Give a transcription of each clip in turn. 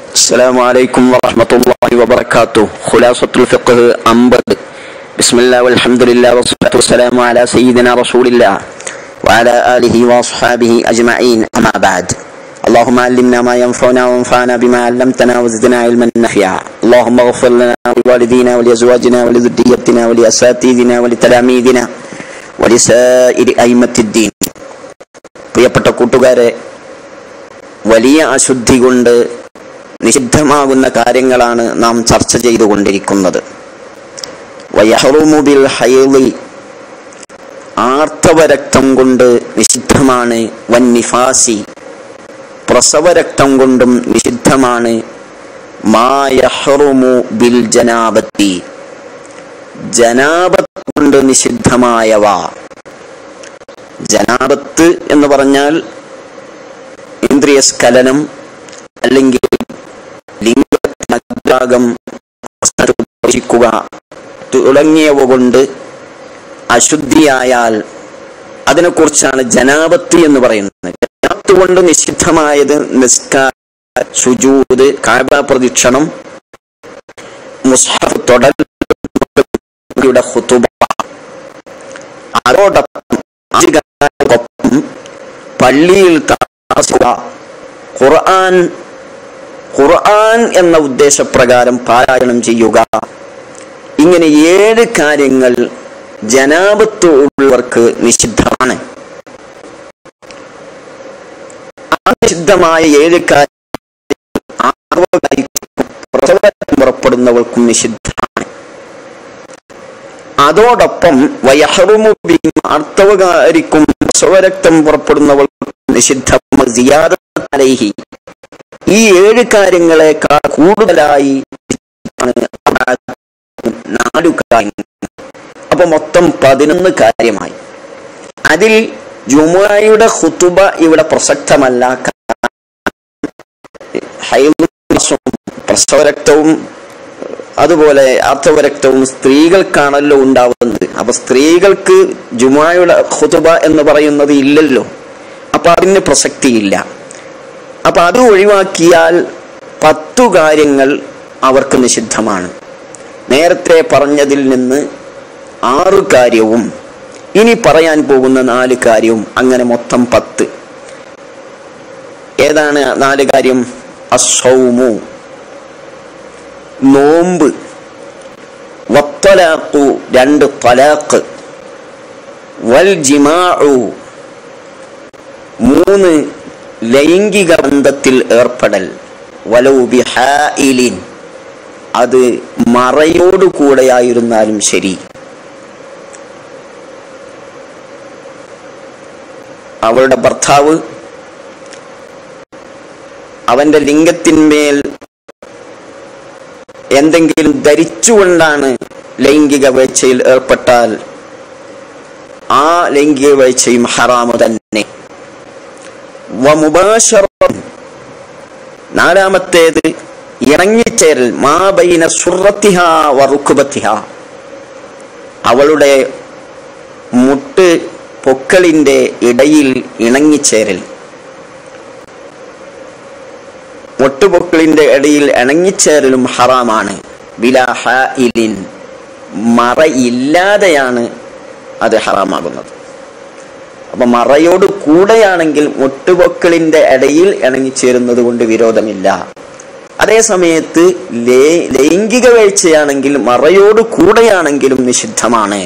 السلام عليكم ورحمة الله وبركاته خلاصة الفقه أنبد بسم الله والحمد لله والصلاة والسلام على سيدنا رسول الله وعلى آله وأصحابه أجمعين أما بعد اللهم علمنا ما ينفعنا وانفعنا بما علمتنا وزدنا علما نافعا اللهم اغفر لنا ولوالدينا ولأزواجنا ولذريتنا ولأساتذتنا ولتلاميذنا ولسائر أئمة الدين പ്രിയപ്പെട്ട കൂട്ടുകാരെ വലിയ അശുദ്ധി കൊണ്ട് നിഷിദ്ധമാകുന്ന കാര്യങ്ങളാണ് നാം ചർച്ച ചെയ്തുകൊണ്ടിരിക്കുന്നത് വയഹറുമു ബിൽ ഹൈളി ആർത്തവരക്തം കൊണ്ട് നിഷിദ്ധമാണ് വൻ നിഫാസി പ്രസവരക്തം കൊണ്ടും നിഷിദ്ധമാണ് മായഹറുമു ബിൽ ജനാബത്തി ജനാബത്ത് കൊണ്ട് നിഷിദ്ധമായവ ജനാബത്ത് എന്ന് പറഞ്ഞാൽ ഇന്ദ്രിയ സ്ഖലനം അല്ലെങ്കിൽ ലിംഗഭാഗം പ്രവേശിക്കുക തുടങ്ങിയവ കൊണ്ട് അശുദ്ധിയായാൽ അതിനെക്കുറിച്ചാണ് ജനാപത്ത് എന്ന് പറയുന്നത് ജനാപത്ത് കൊണ്ട് നിഷിദ്ധമായത് നിസ്കാര സുജൂത് കാബ പ്രദക്ഷിണം മുസ്ഹഫ് തൊടൽ ഹുതുബ അതോടൊപ്പം ആചാരങ്ങൾക്കൊപ്പം പള്ളിയിൽ താമസിക്കുക ഖുർആൻ ഖുർആൻ എന്ന ഉദ്ദേശപ്രകാരം പാരായണം ചെയ്യുക ഇങ്ങനെ ഏഴ് കാര്യങ്ങൾ ജനാപത്ത് ഉള്ളവർക്ക് നിഷിദ്ധമാണ് ആ നിഷിദ്ധമായ ഏഴ് കാര്യം പ്രസവം പുറപ്പെടുന്നവർക്കും നിഷിദ്ധമാണ് അതോടൊപ്പം വയഹറുമു ആർത്തവകാരിക്കും പ്രസവരക്തം പുറപ്പെടുന്നവർക്കും നിഷിദ്ധം സിയാദത്തലൈഹി ഈ ഏഴ് കാര്യങ്ങളെക്കാൾ കൂടുതലായി നാലു കാര്യങ്ങൾ അപ്പൊ മൊത്തം പതിനൊന്ന് കാര്യമായി അതിൽ ജുമുഅയുടെ ഹുത്തുബ ഇവിടെ പ്രസക്തമല്ല പ്രസവരക്തവും അതുപോലെ ആർത്തവരക്തവും സ്ത്രീകൾക്കാണല്ലോ ഉണ്ടാവുന്നത് അപ്പൊ സ്ത്രീകൾക്ക് ജുമായുടെ ഹുതുബ എന്ന് പറയുന്നത് ഇല്ലല്ലോ അപ്പൊ അതിന് പ്രസക്തിയില്ല അപ്പൊ അത് ഒഴിവാക്കിയാൽ പത്തു കാര്യങ്ങൾ അവർക്ക് നിഷിദ്ധമാണ് നേരത്തെ പറഞ്ഞതിൽ നിന്ന് ആറു കാര്യവും ഇനി പറയാൻ പോകുന്ന നാല് കാര്യവും അങ്ങനെ മൊത്തം പത്ത് ഏതാണ് നാല് കാര്യം അസൗമു നോമ്പ് വത്തലാഖു രണ്ട് തലാഖ് വൽ ജിമാഉ മൂന്ന് ലൈംഗിക ബന്ധത്തിൽ ഏർപ്പെടൽ വലൗ ബിഹായിലിൻ അത് മറയോടുകൂടെയായിരുന്നാലും ശരി അവളുടെ ഭർത്താവ് അവന്റെ ലിംഗത്തിന്മേൽ എന്തെങ്കിലും ധരിച്ചുകൊണ്ടാണ് ലൈംഗിക വീഴ്ചയിൽ ഏർപ്പെട്ടാൽ ആ ലൈംഗിക വീഴ്ചയും ഹറാമു തന്നെ നാലാമത്തേത് ഇറങ്ങിച്ചേരൽ മാബൈന സുറത്തിഹ വറുക്കുബത്തിഹ അവളുടെ മുട്ട് പൊക്കളിന്റെ ഇടയിൽ ഇണങ്ങിച്ചേരൽ മുട്ടുപൊക്കളിന്റെ ഇടയിൽ ഇണങ്ങിച്ചേരലും ഹറാമാണ് ബിലാഹിലിൻ മറയില്ലാതെയാണ് അത് ഹറാമാകുന്നത് അപ്പൊ മറയോട് കൂടെയാണെങ്കിൽ മുട്ടുപൊക്കളിന്റെ ഇടയിൽ ഇണങ്ങിച്ചേരുന്നത് കൊണ്ട് വിരോധമില്ല അതേ സമയത്ത് ലൈംഗിക വീഴ്ചയാണെങ്കിൽ മറയോട് കൂടെയാണെങ്കിലും നിഷിദ്ധമാണ്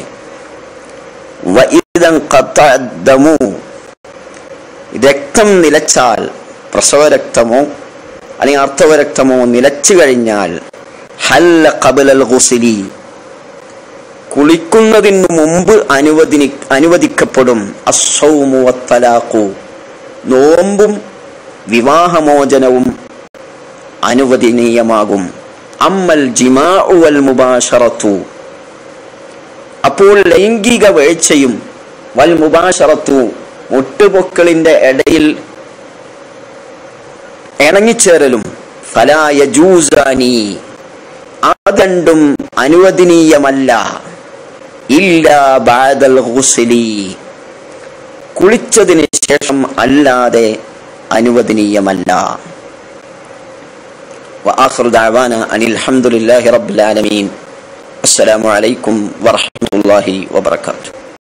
രക്തം നിലച്ചാൽ പ്രസവരക്തമോ അല്ലെങ്കിൽ അർത്ഥവരക്തമോ നിലച്ചു കഴിഞ്ഞാൽ ഹല്ല കബലൽ ഗുസിലി കുളിക്കുന്നതിന് മുമ്പ് അനുവദി അനുവദിക്കപ്പെടും അസൗമുവത്തലാഖു നോമ്പും വിവാഹമോചനവും അനുവദനീയമാകും അമ്മൽ ജിമാഉവൽ മുബാഷറത്തു അപ്പോൾ ലൈംഗിക വീഴ്ചയും വൽ മുബാഷറത്തു മുട്ടുപൊക്കളിന്റെ ഇടയിൽ ഇണങ്ങിച്ചേരലും ഫലായജൂസാനി ആ രണ്ടും അനുവദനീയമല്ല ഇല്ല ബാദൽ ഹുസ്ലി കുളിച്ചതിന് ശേഷം ശേഷം അല്ലാതെ അനുവദനീയമല്ല. കുളിച്ചതിന് ശേഷം അല്ലാതെ അനുവദനീയമല്ല. ഇല്ല ബാദൽ ഗുസ്ലി കുളിച്ചതിന് ശേഷം അല്ലാതെ അനുവദനീയമല്ല. കുളിച്ചതിന് ശേഷം അല്ലാതെ അനുവദനീയമല്ല. കുളിച്ചതിന് ശേഷം അല്ലാതെ അനുവദനീയമല്ല. കുളിച്ചതിന് ശേഷം അല്ലാതെ അനുവദനീയമല്ല. وآخر دعوانا أن الحمد لله رب العالمين السلام عليكم ورحمة الله وبركاته